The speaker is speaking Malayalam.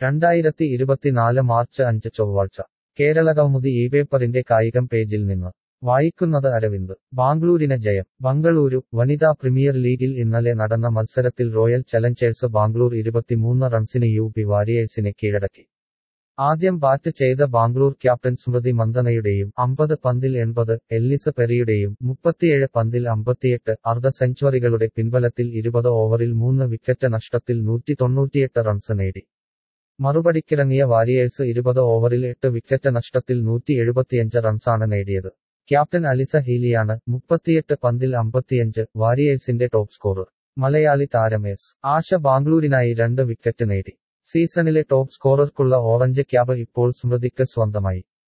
രണ്ടായിരത്തി ഇരുപത്തിനാല് മാർച്ച് അഞ്ച് ചൊവ്വാഴ്ച കേരളകൗമുദി ഈ പേപ്പറിന്റെ കായികം പേജിൽ നിന്ന് വായിക്കുന്നത് അരവിന്ദ് ബാംഗ്ലൂരിന് ജയം ബംഗളൂരു വനിതാ പ്രീമിയർ ലീഗിൽ ഇന്നലെ നടന്ന മത്സരത്തിൽ റോയൽ ചലഞ്ചേഴ്സ് ബാംഗ്ലൂർ ഇരുപത്തിമൂന്ന് റൺസിന് യു പി വാരിയേഴ്സിനെ കീഴടക്കി ആദ്യം ബാറ്റ് ചെയ്ത ബാംഗ്ലൂർ ക്യാപ്റ്റൻ സ്മൃതി മന്ദനയുടെയും അമ്പത് പന്തിൽ എൺപത് എല്ലിസ് പെറിയുടെയും മുപ്പത്തിയേഴ് പന്തിൽ അമ്പത്തിയെട്ട് അർദ്ധ സെഞ്ചുറികളുടെ പിൻബലത്തിൽ ഇരുപത് ഓവറിൽ മൂന്ന് വിക്കറ്റ് നഷ്ടത്തിൽ നൂറ്റി തൊണ്ണൂറ്റിയെട്ട് റൺസ് നേടി മറുപടിക്കിറങ്ങിയ വാരിയേഴ്സ് ഇരുപത് ഓവറിൽ എട്ട് വിക്കറ്റ് നഷ്ടത്തിൽ നൂറ്റി എഴുപത്തിയഞ്ച് റൺസാണ് നേടിയത് ക്യാപ്റ്റൻ അലിസ ഹീലിയാണ് മുപ്പത്തിയെട്ട് പന്തിൽ അമ്പത്തിയഞ്ച് വാരിയേഴ്സിന്റെ ടോപ്പ് സ്കോറർ മലയാളി താരം എസ് ആശ ബാംഗ്ലൂരിനായി രണ്ട് വിക്കറ്റ് നേടി സീസണിലെ ടോപ്പ് സ്കോറർക്കുള്ള ഓറഞ്ച് ക്യാബ് ഇപ്പോൾ സ്മൃതിക്ക് സ്വന്തമായി